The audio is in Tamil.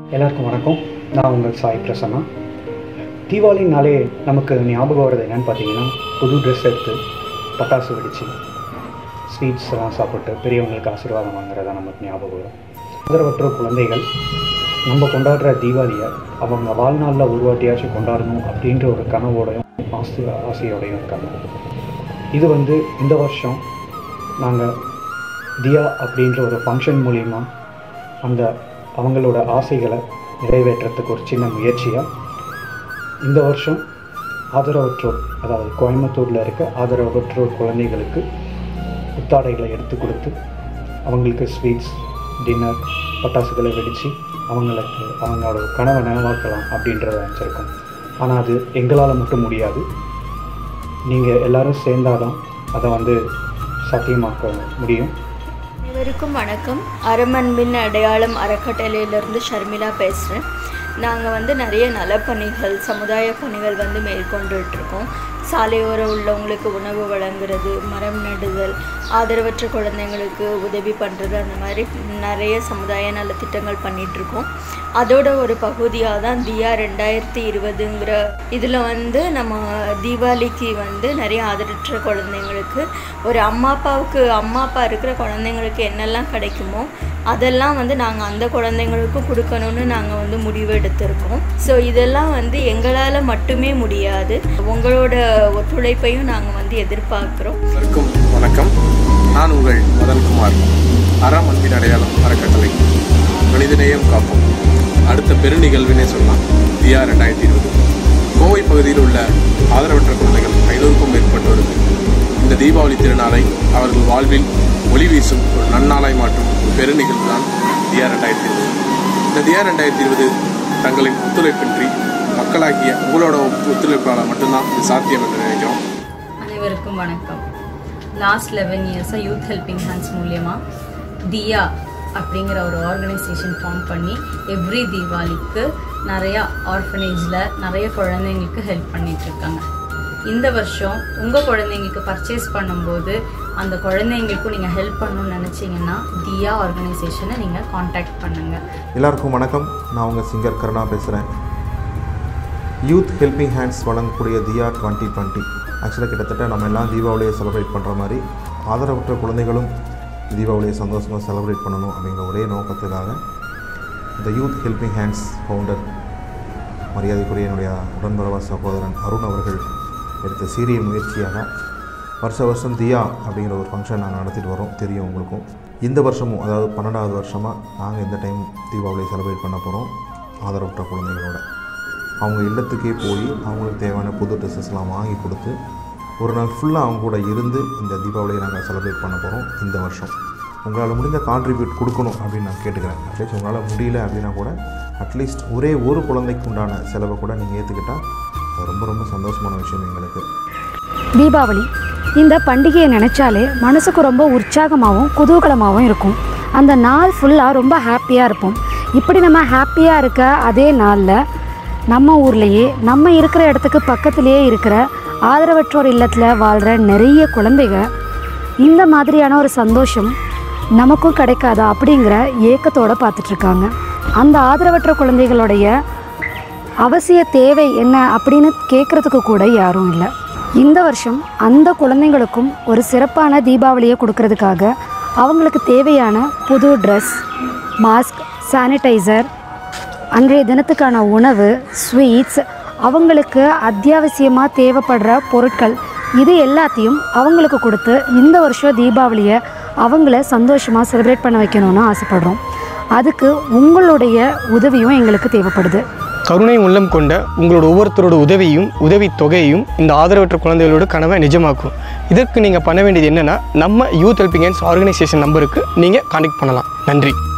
எல்லாருக்கும் வணக்கம் நான் உங்கள் சாய் பிரசன்னா தீபாவளினாலே நமக்கு ஞாபகம் வர்றது என்னன்னு பார்த்தீங்கன்னா புது ட்ரெஸ் எடுத்து பட்டாசு வெடித்து ஸ்வீட்ஸ் எல்லாம் சாப்பிட்டு பெரியவங்களுக்கு ஆசீர்வாதம் வாங்குறதா நமக்கு ஞாபகம் வரும் ஆதரவற்ற குழந்தைகள் நம்ம கொண்டாடுற தீபாவளியை அவங்க வாழ்நாளில் ஒரு வாட்டியாச்சும் கொண்டாடணும் அப்படின்ற ஒரு கனவோடையும் ஆசை ஆசையோடையும் இருக்காங்க இது வந்து இந்த வருஷம் நாங்கள் தியா அப்படின்ற ஒரு ஃபங்க்ஷன் மூலிமா அந்த அவங்களோட ஆசைகளை நிறைவேற்றுறதுக்கு ஒரு சின்ன முயற்சியாக இந்த வருஷம் ஆதரவற்றோர் அதாவது கோயம்புத்தூரில் இருக்க ஆதரவற்றோர் குழந்தைகளுக்கு புத்தாடைகளை எடுத்து கொடுத்து அவங்களுக்கு ஸ்வீட்ஸ் டின்னர் பட்டாசுகளை வெடித்து அவங்களுக்கு அவங்களோட கனவை நனவாக்கலாம் அப்படின்றத நினச்சிருக்கோம் ஆனால் அது எங்களால் மட்டும் முடியாது நீங்கள் எல்லாரும் சேர்ந்தாதான் அதை வந்து சாத்தியமாக்க முடியும் அனைவருக்கும் வணக்கம் அறமன்பின் அடையாளம் அறக்கட்டளையிலேருந்து ஷர்மிளா பேசுகிறேன் நாங்கள் வந்து நிறைய நலப்பணிகள் சமுதாய பணிகள் வந்து மேற்கொண்டுட்ருக்கோம் சாலையோரம் உள்ளவங்களுக்கு உணவு வழங்குறது மரம் நடுதல் ஆதரவற்ற குழந்தைங்களுக்கு உதவி பண்ணுறது அந்த மாதிரி நிறைய சமுதாய நலத்திட்டங்கள் பண்ணிகிட்ருக்கோம் அதோட ஒரு பகுதியாக தான் தியா ரெண்டாயிரத்தி இருபதுங்கிற இதில் வந்து நம்ம தீபாவளிக்கு வந்து நிறைய ஆதரவற்ற குழந்தைங்களுக்கு ஒரு அம்மா அப்பாவுக்கு அம்மா அப்பா இருக்கிற குழந்தைங்களுக்கு என்னெல்லாம் கிடைக்குமோ அதெல்லாம் வந்து நாங்கள் அந்த குழந்தைங்களுக்கும் கொடுக்கணும்னு நாங்கள் வந்து முடிவு எடுத்திருக்கோம் ஸோ இதெல்லாம் வந்து எங்களால் மட்டுமே முடியாது உங்களோட ஒத்துழைப்பையும் நாங்கள் வந்து எதிர்பார்க்குறோம் அனைவருக்கும் வணக்கம் நான் உங்கள் மதன்குமார் அறம் அன்பின் அடையாளம் அறக்கட்டளை மனிதநேயம் காப்போம் அடுத்த பெருநிகழ்வினே சொல்லலாம் தியா ரெண்டாயிரத்தி இருபது கோவை பகுதியில் உள்ள ஆதரவற்ற குழந்தைகள் ஐநூறுக்கும் மேற்பட்டோருக்கு இந்த தீபாவளி திருநாளை அவர்கள் வாழ்வில் ஒளி வீசும் ஒரு நன்னாளாய் மாற்றும் பெருநிகழ்வு தான் தியா ரெண்டாயிரத்தி இருபது இந்த தியா ரெண்டாயிரத்தி இருபது தங்களின் ஒத்துழைப்பின்றி மக்களாகிய உங்களோட ஒத்துழைப்பால் மட்டும்தான் இது சாத்தியம் என்று நினைக்கிறோம் அனைவருக்கும் வணக்கம் லாஸ்ட் லெவன் இயர்ஸாக யூத் ஹெல்பிங் ஹேண்ட்ஸ் மூலியமாக தியா அப்படிங்கிற ஒரு ஆர்கனைசேஷன் ஃபார்ம் பண்ணி எவ்ரி தீபாவளிக்கு நிறையா ஆர்ஃபனேஜில் நிறைய குழந்தைங்களுக்கு ஹெல்ப் பண்ணிட்டு இருக்காங்க இந்த வருஷம் உங்கள் குழந்தைங்களுக்கு பர்ச்சேஸ் பண்ணும்போது அந்த குழந்தைங்களுக்கும் நீங்கள் ஹெல்ப் பண்ணணும்னு நினச்சிங்கன்னா தியா ஆர்கனைசேஷனை நீங்கள் காண்டாக்ட் பண்ணுங்கள் எல்லாருக்கும் வணக்கம் நான் உங்கள் சிங்கர் கருணா பேசுகிறேன் யூத் ஹெல்பிங் ஹேண்ட்ஸ் வழங்கக்கூடிய தியா டுவெண்ட்டி டுவெண்ட்டி ஆக்சுவலாக கிட்டத்தட்ட நம்ம எல்லாம் தீபாவளியை செலிப்ரேட் பண்ணுற மாதிரி ஆதரவற்ற குழந்தைகளும் தீபாவளியை சந்தோஷமாக செலிப்ரேட் பண்ணணும் அப்படிங்கிற ஒரே நோக்கத்துக்காக இந்த யூத் ஹெல்பிங் ஹேண்ட்ஸ் ஃபவுண்டர் மரியாதைக்குரிய என்னுடைய உடன்பிறவா சகோதரன் அருண் அவர்கள் எடுத்த சீரிய முயற்சியாக வருஷ வருஷம் தியா அப்படிங்கிற ஒரு ஃபங்க்ஷன் நாங்கள் நடத்திட்டு வரோம் தெரியும் உங்களுக்கும் இந்த வருஷமும் அதாவது பன்னெண்டாவது வருஷமாக நாங்கள் இந்த டைம் தீபாவளியை செலிப்ரேட் பண்ண போகிறோம் ஆதரவற்ற குழந்தைகளோட அவங்க இல்லத்துக்கே போய் அவங்களுக்கு தேவையான புது ட்ரெஸ்ஸஸ்லாம் வாங்கி கொடுத்து ஒரு நாள் ஃபுல்லாக அவங்க கூட இருந்து இந்த தீபாவளியை நாங்கள் செலிப்ரேட் பண்ண போகிறோம் இந்த வருஷம் உங்களால் முடிஞ்ச கான்ட்ரிபியூட் கொடுக்கணும் அப்படின்னு நான் கேட்டுக்கிறேன் அட்லீஸ்ட் உங்களால் முடியல அப்படின்னா கூட அட்லீஸ்ட் ஒரே ஒரு குழந்தைக்கு உண்டான செலவை கூட நீங்கள் ஏற்றுக்கிட்டால் அது ரொம்ப ரொம்ப சந்தோஷமான விஷயம் எங்களுக்கு தீபாவளி இந்த பண்டிகையை நினச்சாலே மனசுக்கு ரொம்ப உற்சாகமாகவும் குதூகலமாகவும் இருக்கும் அந்த நாள் ஃபுல்லாக ரொம்ப ஹாப்பியாக இருப்போம் இப்படி நம்ம ஹாப்பியாக இருக்க அதே நாளில் நம்ம ஊர்லேயே நம்ம இருக்கிற இடத்துக்கு பக்கத்துலேயே இருக்கிற ஆதரவற்றோர் இல்லத்தில் வாழ்கிற நிறைய குழந்தைங்க இந்த மாதிரியான ஒரு சந்தோஷம் நமக்கும் கிடைக்காதா அப்படிங்கிற ஏக்கத்தோடு பார்த்துட்ருக்காங்க அந்த ஆதரவற்ற குழந்தைகளுடைய அவசிய தேவை என்ன அப்படின்னு கேட்குறதுக்கு கூட யாரும் இல்லை இந்த வருஷம் அந்த குழந்தைங்களுக்கும் ஒரு சிறப்பான தீபாவளியை கொடுக்கறதுக்காக அவங்களுக்கு தேவையான புது ட்ரெஸ் மாஸ்க் சானிடைசர் அன்றைய தினத்துக்கான உணவு ஸ்வீட்ஸ் அவங்களுக்கு அத்தியாவசியமாக தேவைப்படுற பொருட்கள் இது எல்லாத்தையும் அவங்களுக்கு கொடுத்து இந்த வருஷம் தீபாவளியை அவங்கள சந்தோஷமாக செலிப்ரேட் பண்ண வைக்கணும்னு ஆசைப்படுறோம் அதுக்கு உங்களுடைய உதவியும் எங்களுக்கு தேவைப்படுது கருணை உள்ளம் கொண்ட உங்களோட ஒவ்வொருத்தரோட உதவியும் உதவித் தொகையையும் இந்த ஆதரவற்ற குழந்தைகளோட கனவை நிஜமாக்கும் இதற்கு நீங்கள் பண்ண வேண்டியது என்னென்னா நம்ம யூத் ஹெல்பிங் ஹேண்ட்ஸ் ஆர்கனைசேஷன் நம்பருக்கு நீங்கள் காண்டாக்ட் பண்ணலாம் நன்றி